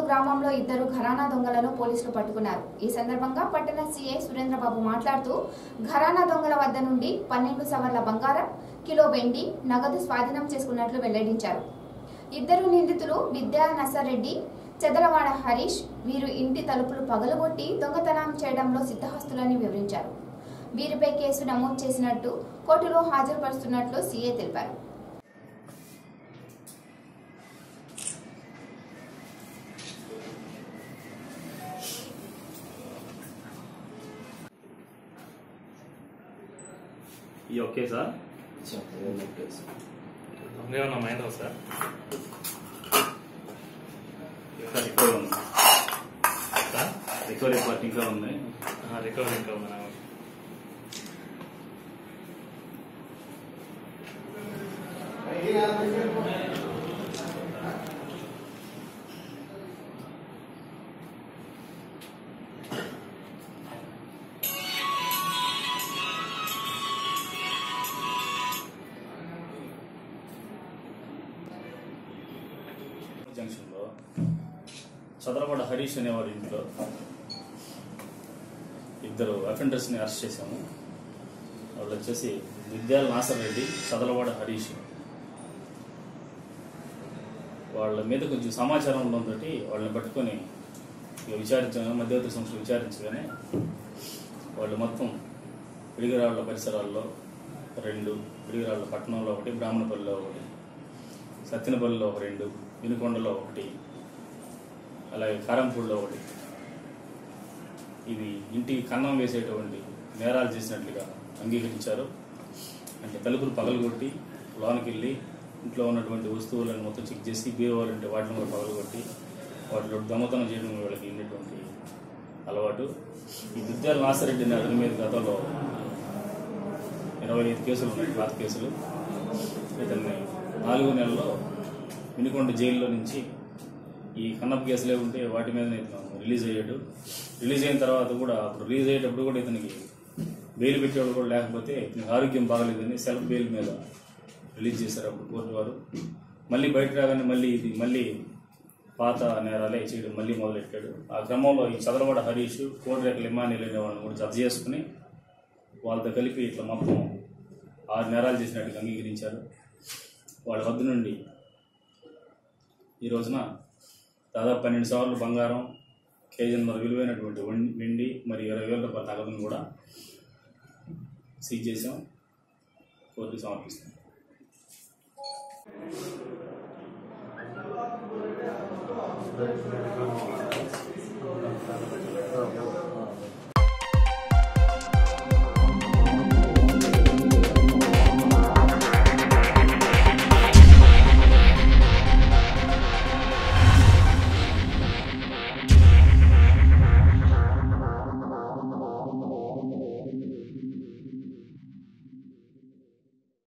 గ్రామంలో ఇద్దరు ఘరానా దొంగలను పోలీసులు పట్టుకున్నారు ఈ సందర్భంగా పట్టణ సీఐ సురేంద్రబాబు మాట్లాడుతూ ఘరానా దొంగల వద్ద నుండి పన్నెండు సవర్ల బంగారం కిలో వెండి నగదు స్వాధీనం చేసుకున్నట్లు వెల్లడించారు ఇద్దరు నిందితులు విద్యా నసరెడ్డి చెదలవాడ హరీష్ వీరు ఇంటి తలుపులు పగలగొట్టి దొంగతనం చేయడంలో సిద్ధహస్తులని వివరించారు వీరిపై కేసు నమోదు చేసినట్టు కోర్టులో హాజరుపరుస్తున్నట్లు సీఏ తెలిపారు ఈ ఓకే సార్ ఏమన్నా మైండ్ సార్ సార్ ఎక్కువ ఉంది సార్ రికవరీ పార్ట్ ఇంకా ఉంది రికవరీ ఇంకా ఉందా జంక్షన్లో చదరపడ హరీష్ అనేవాడి ఇంట్లో ఇద్దరు అఫెండర్స్ని అరెస్ట్ చేశాము వాళ్ళు వచ్చేసి విద్యాల నాసర్ రెడ్డి చదలవాడ హరీష్ వాళ్ళ మీద కొంచెం సమాచారం ఉండడంతో వాళ్ళని పట్టుకొని ఇక విచారించగా మధ్యవర్తి సంస్థలు విచారించగానే వాళ్ళు మొత్తం పిడిగిరాళ్ల పరిసరాల్లో రెండు పిడిగిరాళ్ల పట్టణంలో ఒకటి బ్రాహ్మణపల్లిలో ఒకటి సత్యనపల్లిలో ఒక రెండు వినుకొండలో ఒకటి అలాగే కారంపూడిలో ఒకటి ఇవి ఇంటికి కన్నం వేసేటువంటి నేరాలు చేసినట్లుగా అంగీకరించారు అంటే తలుపులు పగలగొట్టి లోనికి వెళ్ళి ఇంట్లో ఉన్నటువంటి వస్తువులను మొత్తం చెక్ చేసి బీరువాలు ఉంటే వాటిని కూడా పగలగొట్టి వాటిలో దొంగతనం చేయడం వీళ్ళకి ఉన్నటువంటి అలవాటు ఈ విద్యాల నాసిరెడ్డి అనే అతని మీద గతంలో ఇరవై ఐదు కేసులు ఉన్నాయి పాత కేసులు ఇతన్ని నాలుగో నెలలో వినుకొండ జైల్లో నుంచి ఈ కన్నప్ప కేసులే ఉంటే వాటి మీద ఇతను రిలీజ్ అయ్యాడు రిలీజ్ అయిన తర్వాత కూడా అప్పుడు రిలీజ్ అయ్యేటప్పుడు కూడా ఇతనికి బెయిల్ పెట్టేవాడు కూడా లేకపోతే ఇతనికి ఆరోగ్యం బాగలేదని సెల్ఫ్ బెయిల్ మీద రిలీజ్ చేశారు అప్పుడు కోర్టు వారు మళ్ళీ బయట రాగానే మళ్ళీ ఇది మళ్ళీ పాత నేరాలే చేయడం మళ్ళీ మొదలెట్టాడు ఆ క్రమంలో ఈ చదరవాడ హరీష్ కోడిరేకల ఇమానీలు అనే వాళ్ళని కూడా జత చేసుకుని వాళ్ళతో కలిపి ఇట్లా మొత్తం ఆరు నేరాలు చేసినట్టుగా అంగీకరించారు వాళ్ళ వద్ద నుండి ఈ రోజున దాదాపు పన్నెండు సార్లు బంగారం కేజీన్నర విలువైనటువంటి వన్- వెండి మరియు ఇరవై వేల రూపాయల నగదును కూడా సీజ్ చేసాం కోర్టుకు సమర్పిస్తాం సార్